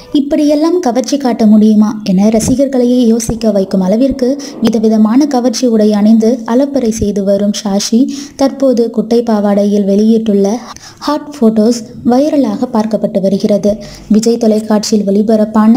இப்படியெல்லாம் கவர்ச்சி காட்ட முடியுமா என ரசிகர்களையே யோசிக்க வைக்கும் அளவிற்கு விதவிதமான கவர்ச்சி உடை அணிந்து அலப்பறை செய்து வரும் ஷாஷி தற்போது குட்டை பாவாடையில் வெளியிட்டுள்ள ஹாட் ஃபோட்டோஸ் வைரலாக பார்க்கப்பட்டு வருகிறது விஜய் தொலைக்காட்சியில் ஒளிபரப்பான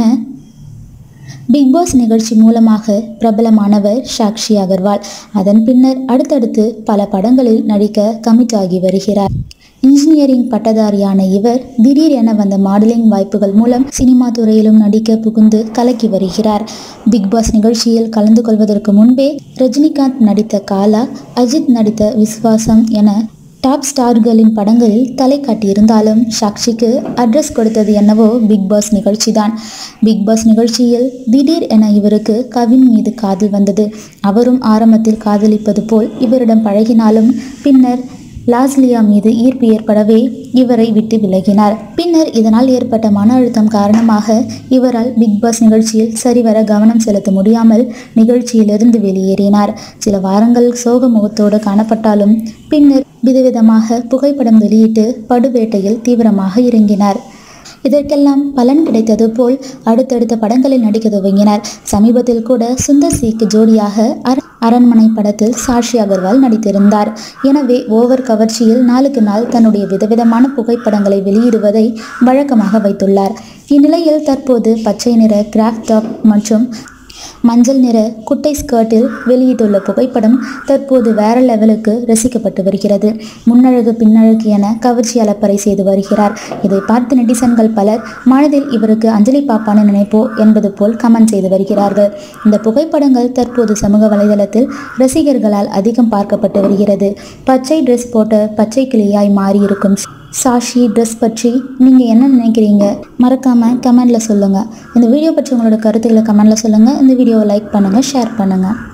பிக் பாஸ் நிகழ்ச்சி மூலமாக பிரபலமானவர் சாக்ஷி அகர்வால் அதன் பின்னர் அடுத்தடுத்து பல படங்களில் நடிக்க கமிட் ஆகி வருகிறார் இன்ஜினியரிங் பட்டதாரியான இவர் திடீர் என வந்த மாடலிங் வாய்ப்புகள் மூலம் சினிமா துறையிலும் நடிக்க புகுந்து கலக்கி வருகிறார் பிக் பாஸ் நிகழ்ச்சியில் கலந்து கொள்வதற்கு முன்பே ரஜினிகாந்த் நடித்த காலா அஜித் நடித்த விஸ்வாசம் என டாப் ஸ்டார்களின் படங்களில் தலை காட்டியிருந்தாலும் சாக்ஷிக்கு அட்ரஸ் கொடுத்தது என்னவோ பிக் பாஸ் நிகழ்ச்சி தான் பிக் பாஸ் நிகழ்ச்சியில் திடீர் என இவருக்கு கவின் மீது காதல் வந்தது அவரும் ஆரம்பத்தில் காதலிப்பது போல் இவரிடம் பழகினாலும் பின்னர் லாஸ்லியா மீது ஈர்ப்பு ஏற்படவே இவரை விட்டு விலகினார் பின்னர் இதனால் ஏற்பட்ட மன அழுத்தம் காரணமாக இவரால் பிக் பாஸ் நிகழ்ச்சியில் சரிவர கவனம் செலுத்த முடியாமல் நிகழ்ச்சியிலிருந்து வெளியேறினார் சில வாரங்கள் சோக முகத்தோடு காணப்பட்டாலும் பின்னர் விதவிதமாக புகைப்படம் வெளியிட்டு படுவேட்டையில் தீவிரமாக இறங்கினார் இதற்கெல்லாம் பலன் கிடைத்தது போல் அடுத்தடுத்த படங்களில் நடிக்க துவங்கினார் சமீபத்தில் கூட சுந்தர் சிக்கு ஜோடியாக அர அரண்மனை படத்தில் சாஷி அகர்வால் நடித்திருந்தார் எனவே ஓவர் கவர்ச்சியில் நாளுக்கு நாள் தன்னுடைய விதவிதமான புகைப்படங்களை வெளியிடுவதை வழக்கமாக வைத்துள்ளார் இந்நிலையில் தற்போது பச்சை நிற கிராஃப்ட் டாப் மற்றும் மஞ்சள் நிற குட்டை ஸ்கர்ட்டில் வெளியிட்டுள்ள புகைப்படம் தற்போது வேற லெவலுக்கு ரசிக்கப்பட்டு வருகிறது முன்னழகு பின்னழகு என கவர்ச்சி அலப்பறை செய்து வருகிறார் இதை பார்த்து நெட்டிசன்கள் பலர் மனதில் இவருக்கு அஞ்சலி பாப்பான நினைப்போ என்பது போல் கமெண்ட் செய்து வருகிறார்கள் இந்த புகைப்படங்கள் தற்போது சமூக வலைதளத்தில் ரசிகர்களால் அதிகம் பார்க்கப்பட்டு வருகிறது பச்சை ட்ரெஸ் போட்ட பச்சை கிளியாய் மாறியிருக்கும் சாஷி ட்ரெஸ் பற்றி நீங்கள் என்ன நினைக்கிறீங்க மறக்காமல் கமெண்டில் சொல்லுங்கள் இந்த வீடியோ பற்றி உங்களோட கருத்துக்களை கமெண்டில் சொல்லுங்கள் இந்த வீடியோவை லைக் பண்ணுங்கள் ஷேர் பண்ணுங்கள்